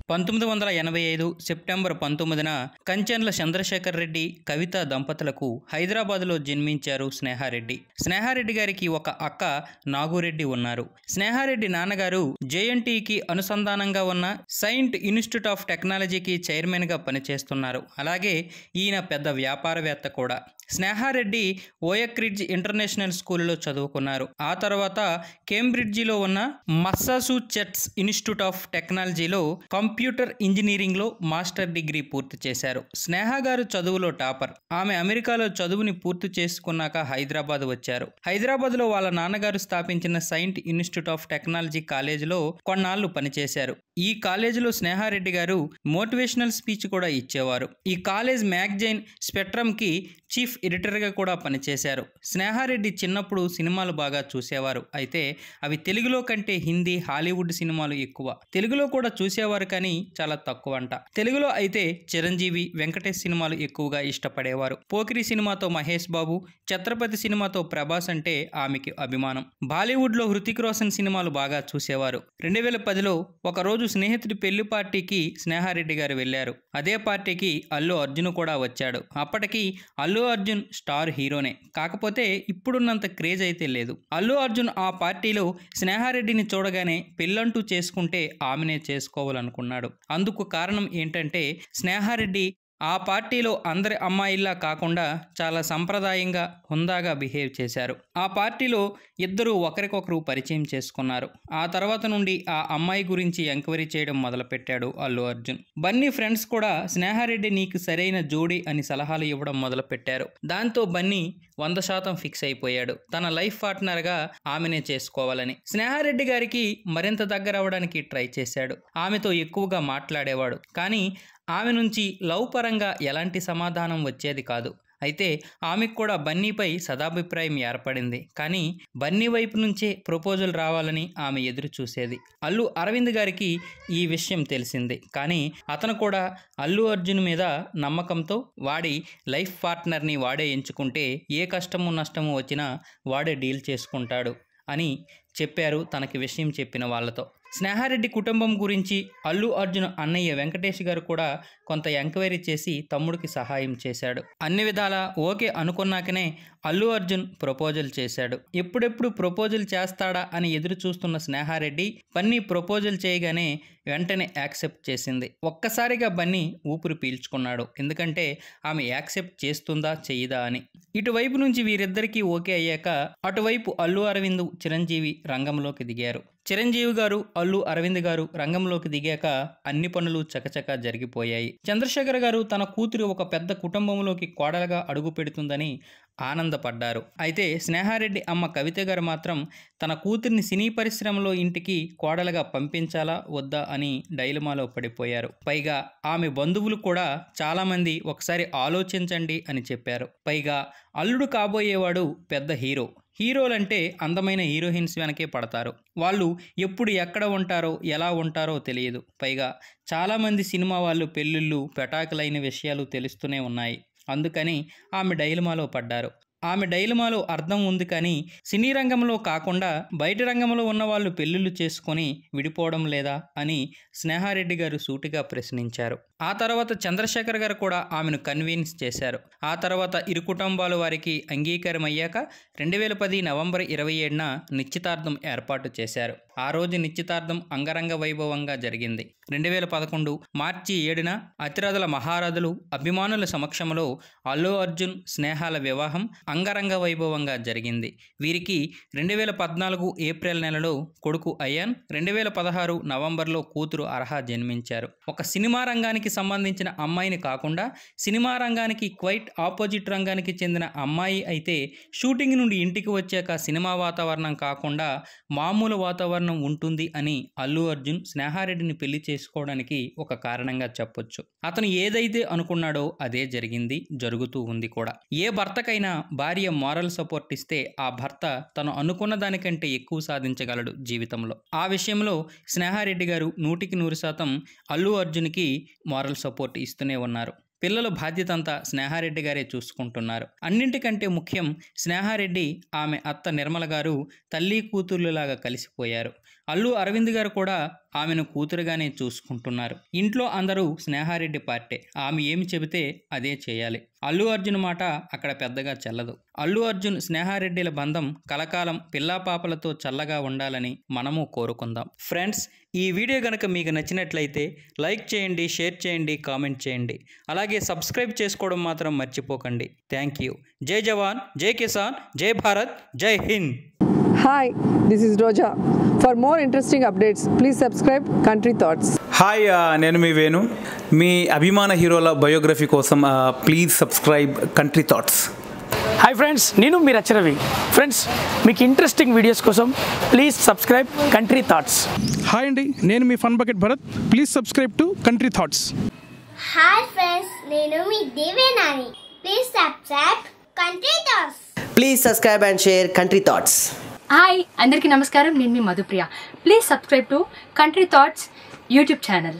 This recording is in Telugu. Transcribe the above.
పంతొమ్మిది వందల ఎనభై ఐదు సెప్టెంబర్ పంతొమ్మిదిన కంచెన్ల చంద్రశేఖర్ రెడ్డి కవిత దంపతులకు హైదరాబాద్లో జన్మించారు స్నేహారెడ్డి స్నేహారెడ్డి గారికి ఒక అక్క నాగురెడ్డి ఉన్నారు స్నేహారెడ్డి నాన్నగారు జేఎన్టీకి అనుసంధానంగా ఉన్న సైంట్ ఇన్స్టిట్యూట్ ఆఫ్ టెక్నాలజీకి చైర్మన్గా పనిచేస్తున్నారు అలాగే ఈయన పెద్ద వ్యాపారవేత్త కూడా స్నేహారెడ్డి ఓయక్రిడ్జ్ ఇంటర్నేషనల్ స్కూల్లో చదువుకున్నారు ఆ తర్వాత కేంబ్రిడ్జిలో ఉన్న మస్సాసూచెట్స్ ఇన్స్టిట్యూట్ ఆఫ్ టెక్నాలజీలో కంప్యూటర్ ఇంజనీరింగ్లో మాస్టర్ డిగ్రీ పూర్తి చేశారు స్నేహ గారు చదువులో టాపర్ ఆమె అమెరికాలో చదువుని పూర్తి చేసుకున్నాక హైదరాబాద్ వచ్చారు హైదరాబాద్లో వాళ్ళ నాన్నగారు స్థాపించిన సైంట్ ఇన్స్టిట్యూట్ ఆఫ్ టెక్నాలజీ కాలేజీలో కొన్నాళ్ళు పనిచేశారు ఈ కాలేజీలో స్నేహారెడ్డి గారు మోటివేషనల్ స్పీచ్ కూడా ఇచ్చేవారు ఈ కాలేజ్ మ్యాగజైన్ స్పెక్ట్రమ్కి చీఫ్ ఎడిటర్గా కూడా పనిచేశారు స్నేహారెడ్డి చిన్నప్పుడు సినిమాలు బాగా చూసేవారు అయితే అవి తెలుగులో కంటే హిందీ హాలీవుడ్ సినిమాలు ఎక్కువ తెలుగులో కూడా చూసేవారు కానీ చాలా తక్కువ అంట తెలుగులో అయితే చిరంజీవి వెంకటేష్ సినిమాలు ఎక్కువగా ఇష్టపడేవారు పోకిరి సినిమాతో మహేష్ బాబు ఛత్రపతి సినిమాతో ప్రభాస్ అంటే ఆమెకి అభిమానం బాలీవుడ్లో హృతిక్ రోషన్ సినిమాలు బాగా చూసేవారు రెండు వేల పదిలో ఒకరోజు స్నేహితుడి పెళ్లి పార్టీకి స్నేహారెడ్డి గారు వెళ్ళారు అదే పార్టీకి అల్లు అర్జున్ కూడా వచ్చాడు అప్పటికి అల్లు అర్జున్ స్టార్ హీరోనే కాకపోతే ఇప్పుడున్నంత క్రేజ్ అయితే లేదు అల్లు అర్జున్ ఆ పార్టీలో స్నేహారెడ్డిని చూడగానే పెళ్ళంటూ చేసుకుంటే ఆమెనే చేసుకోవాలనుకున్నాడు అందుకు కారణం ఏంటంటే స్నేహారెడ్డి ఆ పార్టీలో అందరి అమ్మాయిల్లా కాకుండా చాలా సంప్రదాయంగా హుందాగా బిహేవ్ చేశారు ఆ పార్టీలో ఇద్దరు ఒకరికొకరు పరిచయం చేసుకున్నారు ఆ తర్వాత నుండి ఆ అమ్మాయి గురించి ఎంక్వైరీ చేయడం మొదలుపెట్టాడు అల్లు అర్జున్ బన్నీ ఫ్రెండ్స్ కూడా స్నేహారెడ్డి నీకు సరైన జోడీ అని సలహాలు ఇవ్వడం మొదలుపెట్టారు దాంతో బన్నీ వంద శాతం ఫిక్స్ అయిపోయాడు తన లైఫ్ పార్ట్నర్గా ఆమెనే చేసుకోవాలని స్నేహారెడ్డి గారికి మరింత దగ్గర అవ్వడానికి ట్రై చేశాడు ఆమెతో ఎక్కువగా మాట్లాడేవాడు కానీ ఆమె నుంచి లవ్ పరంగా ఎలాంటి సమాధానం వచ్చేది కాదు అయితే ఆమెకు కూడా బన్నీపై సదాభిప్రాయం ఏర్పడింది కానీ బన్నీ వైపు నుంచే ప్రపోజల్ రావాలని ఆమె ఎదురు చూసేది అల్లు అరవింద్ గారికి ఈ విషయం తెలిసింది కానీ అతను కూడా అల్లు అర్జున్ మీద నమ్మకంతో వాడి లైఫ్ పార్ట్నర్ని వాడే ఎంచుకుంటే ఏ కష్టము నష్టము వచ్చినా వాడే డీల్ చేసుకుంటాడు అని చెప్పారు తనకి విషయం చెప్పిన వాళ్ళతో స్నేహారెడ్డి కుటుంబం గురించి అల్లు అర్జున్ అన్నయ్య వెంకటేష్ గారు కూడా కొంత ఎంక్వైరీ చేసి తమ్ముడికి సహాయం చేశాడు అన్ని విధాలా ఓకే అనుకున్నాకనే అల్లు అర్జున్ ప్రపోజల్ చేశాడు ఎప్పుడెప్పుడు ప్రపోజల్ చేస్తాడా అని ఎదురు చూస్తున్న స్నేహారెడ్డి బన్నీ ప్రపోజల్ చేయగానే వెంటనే యాక్సెప్ట్ చేసింది ఒక్కసారిగా బన్నీ ఊపిరి పీల్చుకున్నాడు ఎందుకంటే ఆమె యాక్సెప్ట్ చేస్తుందా చెయ్యదా అని ఇటువైపు నుంచి వీరిద్దరికీ ఓకే అయ్యాక అటువైపు అల్లు అరవింద్ చిరంజీవి రంగంలోకి దిగారు చిరంజీవి గారు అల్లు అరవింద్ గారు రంగంలోకి దిగాక అన్ని పనులు చకచక జరిగిపోయాయి చంద్రశేఖర్ గారు తన కూతురు ఒక పెద్ద కుటుంబంలోకి కోడలుగా అడుగు పెడుతుందని ఆనందపడ్డారు అయితే స్నేహారెడ్డి అమ్మ కవిత గారు మాత్రం తన కూతుర్ని సినీ పరిశ్రమలో ఇంటికి కోడలుగా పంపించాలా వద్దా అని డైలమాలో పడిపోయారు పైగా ఆమె బంధువులు కూడా చాలామంది ఒకసారి ఆలోచించండి అని చెప్పారు పైగా అల్లుడు కాబోయేవాడు పెద్ద హీరో హీరోలంటే అందమైన హీరోయిన్స్ వెనకే పడతారు వాళ్ళు ఎప్పుడు ఎక్కడ ఉంటారో ఎలా ఉంటారో తెలియదు పైగా చాలామంది సినిమా వాళ్ళు పెళ్ళిళ్ళు పెటాకులైన విషయాలు తెలుస్తూనే ఉన్నాయి అందుకని ఆమె డైలమాలో పడ్డారు ఆమె డైలమాలో అర్థం ఉంది కానీ సినీ రంగంలో కాకుండా బయట రంగంలో ఉన్న వాళ్ళు పెళ్ళిళ్ళు చేసుకొని విడిపోవడం లేదా అని స్నేహారెడ్డి గారు సూటిగా ప్రశ్నించారు ఆ తర్వాత చంద్రశేఖర్ గారు కూడా ఆమెను కన్విన్స్ చేశారు ఆ తర్వాత ఇరు కుటుంబాల వారికి అంగీకారం అయ్యాక రెండు వేల పది నవంబర్ ఇరవై ఏడున నిశ్చితార్థం ఏర్పాటు చేశారు ఆ రోజు నిశ్చితార్థం అంగరంగ వైభవంగా జరిగింది రెండు వేల పదకొండు మార్చి ఏడున అతిరథుల మహారథులు అభిమానుల సమక్షంలో అల్లు అర్జున్ స్నేహాల వివాహం అంగరంగ వైభవంగా జరిగింది వీరికి రెండు వేల పద్నాలుగు ఏప్రిల్ నెలలో కొడుకు అయాన్ రెండు వేల పదహారు నవంబర్లో కూతురు అర్హా జన్మించారు ఒక సినిమా రంగానికి సంబంధించిన అమ్మాయిని కాకుండా సినిమా రంగానికి క్వైట్ ఆపోజిట్ రంగానికి చెందిన అమ్మాయి అయితే షూటింగ్ నుండి ఇంటికి వచ్చాక సినిమా వాతావరణం కాకుండా మామూలు వాతావరణం ఉంటుంది అని అల్లు అర్జున్ స్నేహారెడ్డిని పెళ్లి చేసుకోవడానికి ఒక కారణంగా చెప్పొచ్చు అతను ఏదైతే అనుకున్నాడో అదే జరిగింది జరుగుతూ ఉంది కూడా ఏ భర్తకైనా భార్య మారల్ సపోర్ట్ ఇస్తే ఆ భర్త తను అనుకున్న దానికంటే ఎక్కువ సాధించగలడు జీవితంలో ఆ విషయంలో స్నేహారెడ్డి గారు నూటికి నూరు శాతం అల్లు అర్జున్కి మారల్ సపోర్ట్ ఇస్తూనే ఉన్నారు పిల్లల బాధ్యత అంతా స్నేహారెడ్డి గారే చూసుకుంటున్నారు అన్నింటికంటే ముఖ్యం స్నేహారెడ్డి ఆమె అత్త నిర్మల గారు తల్లి కూతుర్లులాగా కలిసిపోయారు అల్లు అరవింద్ గారు కూడా ఆమెను కూతురుగానే చూసుకుంటున్నారు ఇంట్లో అందరూ స్నేహారెడ్డి పార్టీ ఆమె ఏమి చెబితే అదే చేయాలి అల్లు అర్జున్ మాట అక్కడ పెద్దగా చెల్లదు అల్లు అర్జున్ స్నేహారెడ్డిల బంధం కలకాలం పిల్లాపాపలతో చల్లగా ఉండాలని మనము కోరుకుందాం ఫ్రెండ్స్ ఈ వీడియో కనుక మీకు నచ్చినట్లయితే లైక్ చేయండి షేర్ చేయండి కామెంట్ చేయండి అలాగే సబ్స్క్రైబ్ చేసుకోవడం మాత్రం మర్చిపోకండి థ్యాంక్ యూ జై జవాన్ జై కిసాన్ జై భారత్ జై Hind Hi, this is Roja. For more interesting updates, please subscribe Country Thoughts. Hi ఆ, నేను మీ వేణు మీ అభిమాన హీరోల బయోగ్రఫీ కోసం ఆ, please subscribe country thoughts hi friends నేను మీ రచరవి ఫ్రెండ్స్ మీకు ఇంట్రెస్టింగ్ వీడియోస్ కోసం please subscribe country thoughts hi అండి నేను మీ fun bucket Bharat please subscribe to country thoughts hi friends నేను మీ Devenani please subscribe country thoughts Please subscribe and share Country Thoughts. Hi అందరికీ నమస్కారం నేను మీ Madhupriya please subscribe to country thoughts YouTube channel